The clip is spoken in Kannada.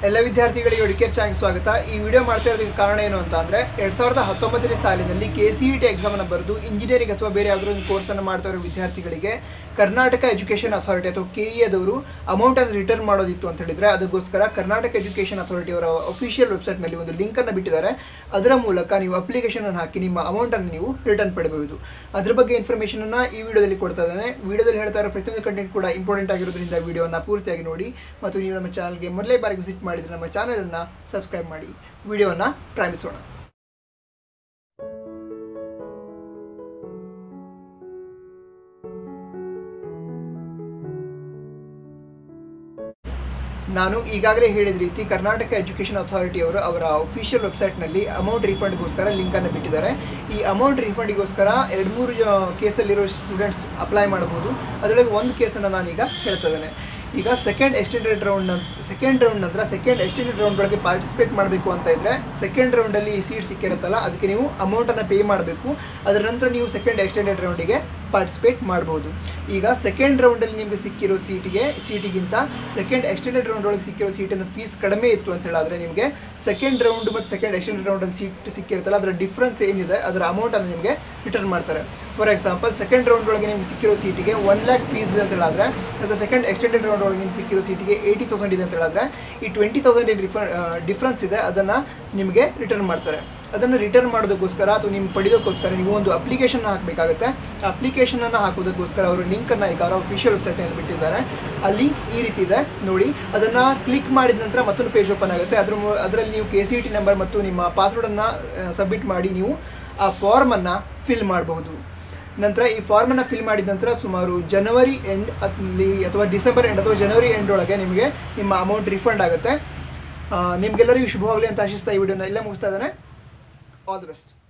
ಎಲ್ಲ ವಿದ್ಯಾರ್ಥಿಗಳಿಗೆ ಒಡಿಕೇರ್ ಚಾನಲ್ಗೆ ಸ್ವಾಗತ ಈ ವಿಡಿಯೋ ಮಾಡ್ತಾ ಇರೋದಕ್ಕೆ ಕಾರಣ ಏನು ಅಂತ ಅಂದರೆ ಎರಡು ಸಾವಿರದ ಹತ್ತೊಂಬತ್ತನೇ ಸಾಲಿನಲ್ಲಿ ಕೆ ಸಿ ಇ ಟಿ ಎಕ್ಸಾಮನ್ನು ಬರೆದು ಇಂಜಿನಿಯರಿಂಗ್ ಅಥವಾ ಬೇರೆ ಯಾವುದಾದ್ರು ಒಂದು ಕೋರ್ಸನ್ನು ಮಾಡ್ತಾ ಇರೋ ವಿದ್ಯಾರ್ಥಿಗಳಿಗೆ ಕರ್ನಾಟಕ ಎಜುಕೇಷನ್ ಅಥಾರಿಟಿ ಅಥವಾ ಕೆ ಇ ಅದವರು ಅಮೌಂಟನ್ನು ರಿಟರ್ನ್ ಮಾಡೋದಿತ್ತು ಅಂತ ಹೇಳಿದರೆ ಅದಕ್ಕೋಸ್ಕರ ಕರ್ನಾಟಕ ಎಜುಕೇಷನ್ ಅಥಾರಿಟಿ ಅವರ ಅಫಿಷಿಯಲ್ ವೆಬ್ಸೈಟ್ನಲ್ಲಿ ಒಂದು ಲಿಂಕನ್ನು ಬಿಟ್ಟಿದ್ದಾರೆ ಅದರ ಮೂಲಕ ನೀವು ಅಪ್ಲಿಕೇಶನ್ ಹಾಕಿ ನಿಮ್ಮ ಅಮೌಂಟನ್ನು ನೀವು ರಿಟರ್ನ್ ಪಡೆಯಬಹುದು ಅದ್ರ ಬಗ್ಗೆ ಇನ್ಫಾರ್ಮೇಷನನ್ನು ಈ ವಿಡಿಯೋದಲ್ಲಿ ಕೊಡ್ತಾ ಇದ್ದಾನೆ ವಿಡಿಯೋದಲ್ಲಿ ಹೇಳ್ತಾ ಇರೋ ಪ್ರತಿಯೊಂದು ಕಂಟೆಂಟ್ ಕೂಡ ಇಂಪಾರ್ಟೆಂಟ್ ಆಗಿರೋದ್ರಿಂದ ವಿಡಿಯೋನ ಪೂರ್ತಿಯಾಗಿ ನೋಡಿ ಮತ್ತು ನೀವು ನಮ್ಮ ಚಾನಲ್ಗೆ ಮೊದಲೇ ಬಾರಿ ವಿಸಿಟ್ ಮಾಡಿದರೆ ನಮ್ಮ ಚಾನಲನ್ನು ಸಬ್ಸ್ಕ್ರೈಬ್ ಮಾಡಿ ವಿಡಿಯೋವನ್ನು ಪ್ರಾರಂಭಿಸೋಣ ನಾನು ಈಗಾಗಲೇ ಹೇಳಿದ ರೀತಿ ಕರ್ನಾಟಕ ಎಜುಕೇಷನ್ ಅಥಾರಿಟಿ ಅವರು ಅವರ ಅಫಿಷಿಯಲ್ ವೆಬ್ಸೈಟ್ನಲ್ಲಿ ಅಮೌಂಟ್ ರಿಫಂಡ್ಗೋಸ್ಕರ ಲಿಂಕನ್ನು ಬಿಟ್ಟಿದ್ದಾರೆ ಈ ಅಮೌಂಟ್ ರಿಫಂಡಿಗೋಸ್ಕರ ಎರಡು ಮೂರು ಕೇಸಲ್ಲಿರೋ ಸ್ಟೂಡೆಂಟ್ಸ್ ಅಪ್ಲೈ ಮಾಡಬಹುದು ಅದರೊಳಗೆ ಒಂದು ಕೇಸನ್ನು ನಾನೀಗ ಹೇಳ್ತಾ ಇದ್ದೇನೆ ಈಗ second extended round second round ನಂತರ ಸೆಕೆಂಡ್ ಎಕ್ಸ್ಟೆಂಡೆಡ್ ರೌಂಡ್ ಒಳಗೆ ಪಾರ್ಟಿಸಿಪೇಟ್ ಮಾಡಬೇಕು ಅಂತ ಇದ್ದರೆ ಸೆಕೆಂಡ್ ರೌಂಡಲ್ಲಿ ಸೀಟ್ ಸಿಕ್ಕಿರುತ್ತಲ್ಲ ಅದಕ್ಕೆ ನೀವು ಅಮೌಂಟನ್ನು ಪೇ ಮಾಡಬೇಕು ಅದರ ನಂತರ ನೀವು ಸೆಕೆಂಡ್ ಎಕ್ಸ್ಟೆಂಡೆಡ್ ರೌಂಡಿಗೆ ಪಾರ್ಟಿಸಿಪೇಟ್ ಮಾಡ್ಬೋದು ಈಗ ಸೆಕೆಂಡ್ ರೌಂಡಲ್ಲಿ ನಿಮಗೆ ಸಿಕ್ಕಿರೋ ಸೀಟಿಗೆ ಸೀಟಿಗಿಂತ ಸೆಕೆಂಡ್ ಎಕ್ಸ್ಟೆಂಡೆಡ್ ರೌಂಡ್ ಒಳಗೆ ಸಿಕ್ಕಿರೋ ಸೀಟಿನ ಫೀಸ್ ಕಡಿಮೆ ಇತ್ತು ಅಂತ ಹೇಳಿದ್ರೆ ನಿಮಗೆ ಸೆಕೆಂಡ್ ರೌಂಡ್ ಮತ್ತು ಸೆಕೆಂಡ್ ಎಕ್ಸ್ಟೆಂಡೆಡ್ ರೌಂಡಲ್ಲಿ ಸೀಟ್ ಸಿಕ್ಕಿರುತ್ತಲ್ಲ ಅದರ ಡಿಫ್ರೆನ್ಸ್ ಏನಿದೆ ಅದರ ಅಮೌಂಟನ್ನು ನಿಮಗೆ ರಿಟರ್ನ್ ಮಾಡ್ತಾರೆ ಫಾರ್ ಎಕ್ಸಾಂಪಲ್ ಸೆಕೆಂಡ್ ರೌಂಡ್ ಒಳಗೆ ನಿಮಗೆ ಸಿಕ್ಕಿರೋ ಸೀಟಿಗೆ ಒನ್ ಲ್ಯಾಕ್ ಫೀಸ್ ಇದೆ ಅಂತ ಹೇಳಿದ್ರೆ ಮತ್ತು ಸೆಕೆಂಡ್ ಎಕ್ಸ್ಟೆಂಡೆಡ್ ರೌಂಡ್ ಒಳಗೆ ನಿಮ್ಗೆ ಸಿಕ್ಕಿರೋ ಸೀಟಿಗೆ ಏಯ್ಟಿ ತೌಸಂಡ್ ಇದೆ ಅಂತ ಹೇಳಿದ್ರೆ ಈ ಟ್ವೆಂಟಿ ತೌಸಂಡ್ ಏನು ರಿಫ ಡಿಫ್ರೆನ್ಸ್ ಇದೆ ಅದನ್ನು ನಿಮಗೆ ರಿಟರ್ನ್ ಮಾಡ್ತಾರೆ ಅದನ್ನು ರಿಟರ್ನ್ ಮಾಡೋದಕ್ಕೋಸ್ಕರ ಅಥವಾ ನಿಮ್ಮ ಪಡೆಯೋಕ್ಕೋಸ್ಕರ ನೀವು ಒಂದು ಅಪ್ಲಿಕೇಶನ್ ಹಾಕಬೇಕಾಗುತ್ತೆ ಅಪ್ಲಿಕೇಶನನ್ನು ಹಾಕೋದಕ್ಕೋಸ್ಕರ ಅವರು ಲಿಂಕನ್ನು ಈಗ ಅವರ ಅಫಿಷಿಯಲ್ ವೆಬ್ಸೈಟಲ್ಲಿ ಬಿಟ್ಟಿದ್ದಾರೆ ಆ ಲಿಂಕ್ ಈ ರೀತಿ ಇದೆ ನೋಡಿ ಅದನ್ನು ಕ್ಲಿಕ್ ಮಾಡಿದ ನಂತರ ಮತ್ತೊಂದು ಪೇಜ್ ಓಪನ್ ಆಗುತ್ತೆ ಅದ್ರ ಮೂ- ಅದರಲ್ಲಿ ನೀವು ಕೆ ಸಿ ಟಿ ನಂಬರ್ ಮತ್ತು ನಿಮ್ಮ ಪಾಸ್ವರ್ಡನ್ನು ಸಬ್ಮಿಟ್ ಮಾಡಿ ನೀವು ಆ ಫಾರ್ಮನ್ನು ಫಿಲ್ ಮಾಡಬಹುದು ನಂತರ ಈ ಫಾರ್ಮನ್ನು ಫಿಲ್ ಮಾಡಿದ ನಂತರ ಸುಮಾರು ಜನವರಿ ಎಂಡ್ ಅಲ್ಲಿ ಅಥವಾ ಡಿಸೆಂಬರ್ ಎಂಡ್ ಅಥವಾ ಜನವರಿ ಎಂಡ್ ಒಳಗೆ ನಿಮಗೆ ನಿಮ್ಮ ಅಮೌಂಟ್ ರಿಫಂಡ್ ಆಗುತ್ತೆ ಆ, ನಿಮ್ಗೆಲ್ಲರಿಗೂ ಶುಭವಾಗಲಿ ಅಂತ ಆಶಿಸ್ತಾ ಈ ವಿಡಿಯೋನ ಇಲ್ಲೇ ಮುಗಿಸ್ತಾ ಇದ್ದಾನೆ ಆಲ್ ದಿ ಬೆಸ್ಟ್